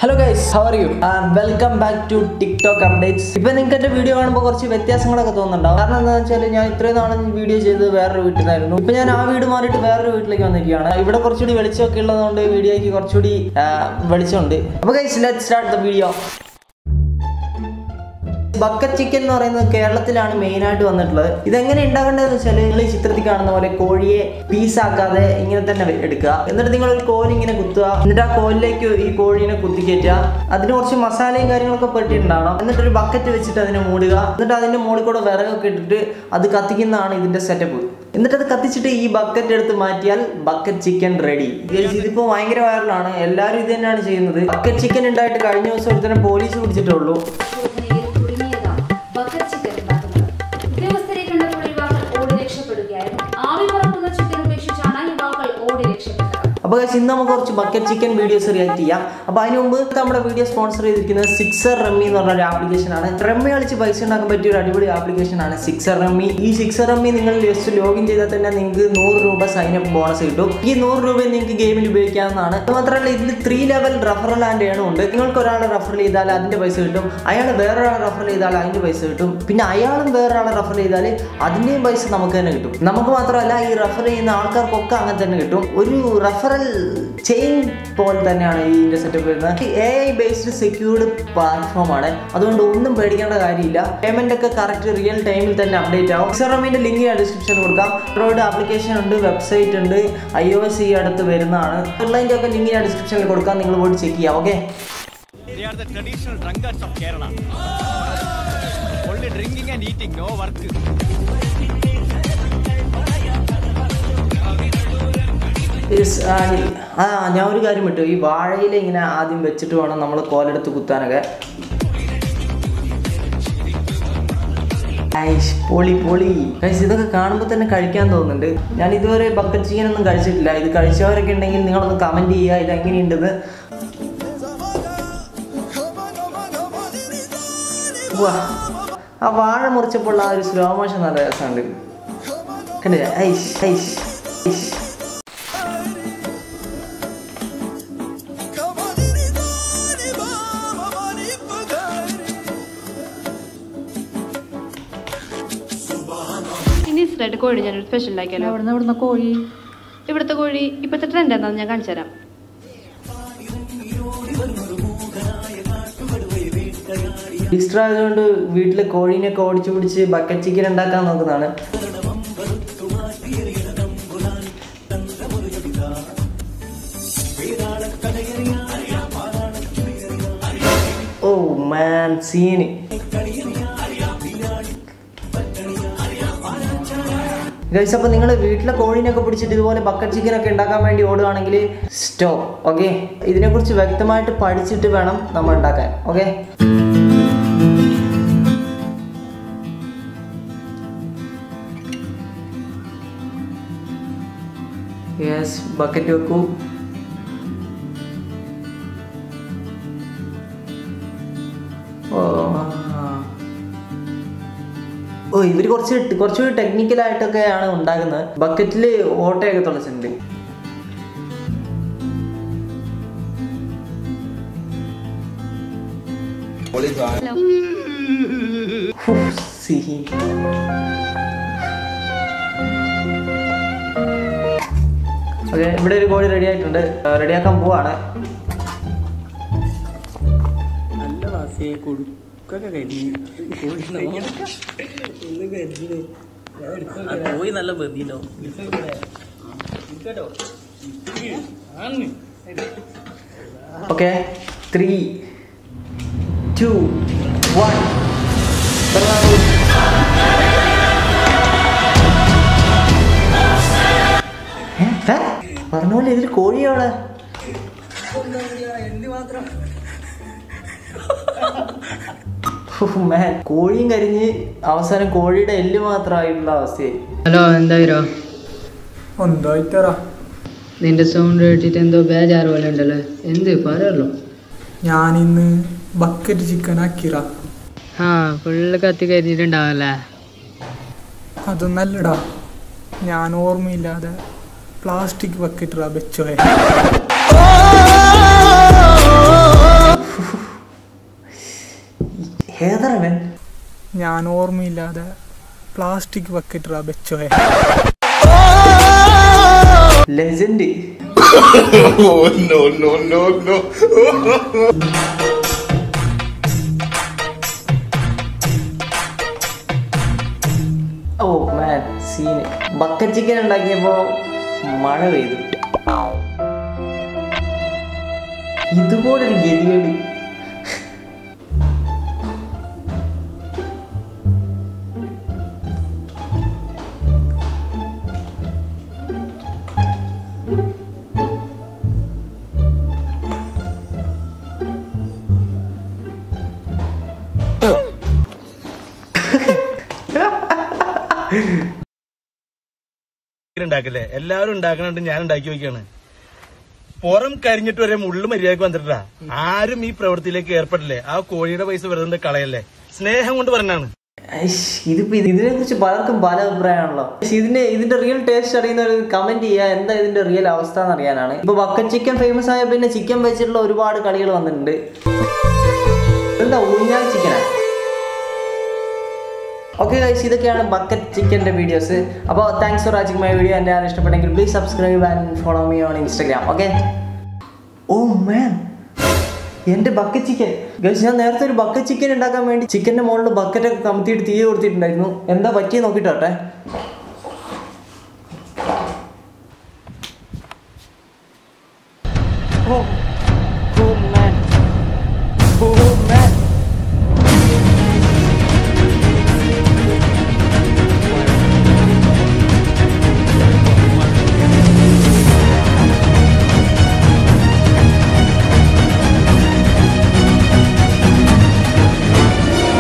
Hello guys how are you welcome back to TikTok updates ഇപ്പൊ നിങ്ങൾക്ക് എന്റെ വീഡിയോ കാണുമ്പോൾ കുറച്ച് വ്യത്യാസങ്ങളൊക്കെ തോന്നുന്നുണ്ടാവും കാരണം എന്താണെന്ന് വെച്ചാൽ ഞാൻ ഇത്രയും നാളും വീഡിയോ ചെയ്തത് വേറൊരു വീട്ടിലായിരുന്നു ഇപ്പൊ ഞാൻ ആ വീട് മാറിയിട്ട് വേറൊരു വീട്ടിലേക്ക് വന്നിരിക്കുകയാണ് ഇവിടെ കുറച്ചുകൂടി വെളിച്ചമൊക്കെ ഉള്ളതുകൊണ്ട് വീഡിയോയ്ക്ക് കുറച്ചുകൂടി ആ, വെളിച്ചമുണ്ട് അപ്പൊ guys let start the video bucket chicken എന്ന് പറയുന്നത് കേരളത്തിലാണ് മെയിൻ ആയിട്ട് വന്നിട്ടുള്ളത് ഇതെങ്ങനെ ഉണ്ടാക്കേണ്ടതെന്ന് വെച്ചാൽ നിങ്ങൾ ഈ ചിത്രത്തിൽ കാണുന്ന പോലെ കോഴിയെ പീസാക്കാതെ ഇങ്ങനെ തന്നെ വെ- എടുക്കുക എന്നിട്ട് നിങ്ങൾ ഒരു കോല് ഇങ്ങനെ കുത്തുക എന്നിട്ട് ആ കോലിലേക്ക് ഈ കോഴീനെ കുത്തിക്കയറ്റുക അതിന് കുറച്ച് മസാലയും കാര്യങ്ങളൊക്കെ പെട്ടിട്ടുണ്ടാവണം എന്നിട്ട് ഒരു ബക്കറ്റ് വെച്ചിട്ട് അതിനെ മൂടുക എന്നിട്ട് അതിന്റെ മുകളിൽ കൂടെ വിറകൊക്കെ ഇട്ടിട്ട് അത് കത്തിക്കുന്നതാണ് ഇതിന്റെ സെറ്റപ്പ് എന്നിട്ട് അത് കത്തിച്ചിട്ട് ഈ ബക്കറ്റ് എടുത്ത് മാറ്റിയാൽ ബക്കറ്റ് ചിക്കൻ റെഡി ഇതിപ്പോ ഭയങ്കര വൈറലാണ് എല്ലാവരും ഇത് തന്നെയാണ് ചെയ്യുന്നത് ബക്കറ്റ് ചിക്കൻ ഉണ്ടായിട്ട് കഴിഞ്ഞ ദിവസം ഒരുത്തനെ പോലീസ് പിടിച്ചിട്ടുള്ളൂ ശോഭനയിൽ കുടുങ്ങിയതാണ് ബക്കറ്റ് ചിക്കൻ ഉണ്ടാക്കുന്നത് ഉദ്യോഗസ്ഥരെ കണ്ടപ്പോൾ യുവാക്കൾ ഓടി രക്ഷപ്പെടുകയായിരുന്നു ആവി പറക്കുന്ന ചിക്കൻ ഉപേക്ഷിച്ചാണ് യുവാക്കൾ ഓടി രക്ഷപ്പെട്ടത് അപ്പോൾ guys, ഇന്ന് നമുക്ക് കുറച്ച് ബക്കറ്റ് ചിക്കൻ വീഡിയോസ് റിയാക്ട് ചെയ്യാം അപ്പോൾ അതിന് മുമ്പ് നമ്മുടെ വീഡിയോ സ്പോൺസർ ചെയ്തിരിക്കുന്നത് സിക്സർ റമ്മി എന്ന് പറഞ്ഞ ഒരു ആപ്ലിക്കേഷൻ ആണ് റമ്മി കളിച്ച് പൈസ ഉണ്ടാക്കാൻ പറ്റിയ ഒരു അടിപൊളി ആപ്ലിക്കേഷൻ ആണ് സിക്സർ റമ്മി ഈ സിക്സർ റമ്മി നിങ്ങൾ ജസ്റ്റ് ലോഗിൻ ചെയ്താൽ തന്നെ നിങ്ങൾക്ക് നൂറ് രൂപ സൈൻ അപ്പ് ബോണസ് കിട്ടും ഈ നൂറ് രൂപ നിങ്ങൾക്ക് ഗെയിമിൽ ഉപയോഗിക്കാവുന്നതാണ് അത് മാത്രമല്ല ഇതിൽ ത്രീ ലെവൽ റഫറൽ ആൻഡ് ഏണും ഉണ്ട് നിങ്ങൾക്ക് ഒരാളെ റഫർ ചെയ്താൽ അതിന്റെ പൈസ കിട്ടും അയാൾ വേറൊരാളെ റഫർ ചെയ്താൽ അതിന്റെ പൈസ കിട്ടും പിന്നെ അയാളും വേറൊരാളെ റഫർ ചെയ്താൽ അതിന്റെയും പൈസ നമുക്ക് തന്നെ കിട്ടും നമുക്ക് മാത്രമല്ല ഈ റഫർ ചെയ്യുന്ന ആൾക്കാർക്കൊക്കെ അങ്ങനെ തന്നെ കിട്ടും ഒരു റഫറൽ ചെയിൻ പോലെ തന്നെയാണ് ഇതിന്റെ സെറ്റപ്പ് വരുന്നത് A I based secured platform ആണ് അതുകൊണ്ട് ഒന്നും പേടിക്കേണ്ട കാര്യമില്ല പേയ്മെന്റ് ഒക്കെ കറക്റ്റ് റിയൽ ടൈമിൽ തന്നെ അപ്ഡേറ്റ് ആവും സിറമിന്റെ ലിങ്ക് ഞാൻ ഡിസ്ക്രിപ്ഷനിൽ കൊടുക്കാം ആൻഡ്രോയിഡ് ആപ്ലിക്കേഷൻ ഉണ്ട് വെബ്സൈറ്റ് ഉണ്ട് ഐ ഒ എസ് ഈ അടുത്ത് വരുന്നതാണ് ഓൺലൈൻ്റെ ഒക്കെ ലിങ്ക് ഞാൻ ഡിസ്ക്രിപ്ഷനിൽ കൊടുക്കാം നിങ്ങൾ പോയിട്ട് ചെക്ക് ചെയ്യാം okay They are the traditional drunkards of Kerala. Only drinking and eating, no work. Yes, ആ, ആ ഞാൻ ഒരു കാര്യം വിട്ടു ഈ വാഴയില ഇങ്ങനെ ആദ്യം വെച്ചിട്ട് വേണം നമ്മൾ കോലെടുത്ത് കുത്താനൊക്കെ ഐഷ്, പൊളി പൊളി Guys, ഇതൊക്കെ കാണുമ്പോൾ തന്നെ കഴിക്കാൻ തോന്നുന്നുണ്ട് ഞാൻ ഇതുവരെ ബക്കറ്റ് ചിക്കൻ ഒന്നും കഴിച്ചിട്ടില്ല ഇത് കഴിച്ചവരൊക്കെ ഉണ്ടെങ്കിൽ നിങ്ങളൊന്ന് കമന്റ് ചെയ്യുക ഇത് എങ്ങനെയുണ്ടെന്ന് വാ, ആ വാഴ മുറിച്ചപ്പോൾ ആ ഒരു സ്ലോ മോഷൻ നല്ല രസമുണ്ട് കണ്ടില്ലേ ഐഷ് ഐഷ് ഐഷ് ഇനി റെഡ് കോഴി ഞാനൊരു സ്പെഷ്യൽ ഉണ്ടാക്കിയാലോ എവിടുന്ന് എവിടുന്ന കോഴി ഇവിടുത്തെ കോഴി ഇപ്പോഴത്തെ ട്രെൻഡ് എന്താണെന്ന് ഞാൻ കാണിച്ചു തരാം ഈസ്റ്റർ ആയതുകൊണ്ട് വീട്ടിൽ കോഴീനെയൊക്കെ ഓടിച്ചു പിടിച്ച് ബക്കറ്റ് ചിക്കൻ ഉണ്ടാക്കാൻ നോക്കുന്നതാണ് ഓ മാൻ സീന് ഗൈസ് അപ്പോൾ നിങ്ങൾ വീട്ടിലെ കോഴീനൊക്കെ പിടിച്ചിട്ട് ഇതുപോലെ ബക്കറ്റ് ചിക്കൻ ഒക്കെ ഉണ്ടാക്കാൻ വേണ്ടി ഓടുകയാണെങ്കിൽ സ്റ്റോപ്പ് ഓക്കെ ഇതിനെക്കുറിച്ച് വ്യക്തമായിട്ട് പഠിച്ചിട്ട് വേണം നമ്മൾ ഉണ്ടാക്കാൻ ഓക്കെ യെസ് ബക്കറ്റ് വെക്കൂ ഓ ആ. ഓ ഇവര് കുറച്ച് കുറച്ചുകൂടി ടെക്നിക്കൽ ആയിട്ടൊക്കെയാണ് ഉണ്ടാക്കുന്നത് ബക്കറ്റിൽ ഓട്ടയൊക്കെ തുളച്ചിട്ടുണ്ട് ഉഫ്, സിഹി. ഓക്കെ ഇവിടെ ഒരു കോഴി റെഡി ആയിട്ടുണ്ട് റെഡിയാക്കാൻ പോവാണ് നല്ല വാസിയെ കൊടുക്കൊക്കെ കരിഞ്ഞു പോയി നല്ല ബദിനോ ഓക്കെ ത്രീ ടു വൺ പറഞ്ഞ പോലെ ഇതിൽ കോഴിയാണ് മാൻ കോഴിയും കരിഞ്ഞ് അവസാനം കോഴിയുടെ എല്ല് മാത്രമായിട്ടുള്ള അവസ്ഥയായി ഹലോ എന്തായിരോ എന്തായിട്ടറാ നിന്റെ സൗണ്ട് കേട്ടിട്ട് എന്തോ ബേജാറ് പോലെ ഉണ്ടല്ലോ എന്ത് പറയല്ലോ ഞാനിന്ന് ബക്കറ്റ് ചിക്കൻ ആക്കിറ ആ ഫുള്ള് കത്തി കരിഞ്ഞിട്ടുണ്ടാവല്ലേ അതൊന്നല്ലടാ ഞാൻ ഓർമ്മയില്ലാതെ പ്ലാസ്റ്റിക് ബക്കറ്റ് വെച്ചോയെ ഏതറവൻ ഞാൻ ഓർമ്മയില്ലാതെ പ്ലാസ്റ്റിക് ബക്കറ്റ് വെച്ചോയെ ലെജൻഡ് ഓ മാൻ സീന് ബക്കറ്റ് ചിക്കൻ ഉണ്ടാക്കിയപ്പോ മഴ പെയ്തു ഇതുപോലൊരു ഗതികേട് ഉണ്ടാക്കില്ലേ എല്ലാവരും ഉണ്ടാക്കണുണ്ട് ഞാൻ ഉണ്ടാക്കി നോക്കിയാണ് പുറം കരിഞ്ഞിട്ട് വരെ മുള്ളു മര്യാദക്ക് വന്നിട്ടാ ആരും ഈ പ്രവൃത്തിയിലേക്ക് ഏർപ്പെടില്ലേ ആ കോഴിയുടെ പൈസ വെറുതെ കളയല്ലേ സ്നേഹം കൊണ്ട് പറഞ്ഞാണ് ഐഷ്, ഇതിപ്പോ ഇതിനെ കുറിച്ച് പലർക്കും പല അഭിപ്രായമാണല്ലോ പക്ഷെ ഇതിന്റെ ഇതിന്റെ റിയൽ ടേസ്റ്റ് അറിയുന്നവർ കമന്റ് ചെയ്യുക എന്താ ഇതിന്റെ റിയൽ അവസ്ഥ എന്ന് അറിയാനാണ് ഇപ്പൊ ബക്കറ്റ് ചിക്കൻ ഫേമസ് ആയ പിന്നെ ചിക്കൻ വെച്ചിട്ടുള്ള ഒരുപാട് കളികൾ വന്നിട്ടുണ്ട് എന്താ ഊഞ്ഞാൽ ചിക്കനാ ഓക്കെ ഗൈസ് ഇതൊക്കെയാണ് ബക്കറ്റ് ചിക്കൻ്റെ വീഡിയോസ് അപ്പോൾ thanks for watching my video എൻ്റെ ആണ് ഇഷ്ടപ്പെട്ടെങ്കിൽ please subscribe and follow me on Instagram okay oh man എൻ്റെ ബക്കറ്റ് ചിക്കൻ ഗൈസ് ഞാൻ നേരത്തെ ഒരു ബക്കറ്റ് ചിക്കൻ ഉണ്ടാക്കാൻ വേണ്ടി ചിക്കൻ്റെ മുകളിൽ ബക്കറ്റൊക്കെ കമത്തിയിട്ട് തീ കൊടുത്തിട്ടുണ്ടായിരുന്നു എന്താ പറ്റിയെന്ന് നോക്കിയിട്ടോട്ടെ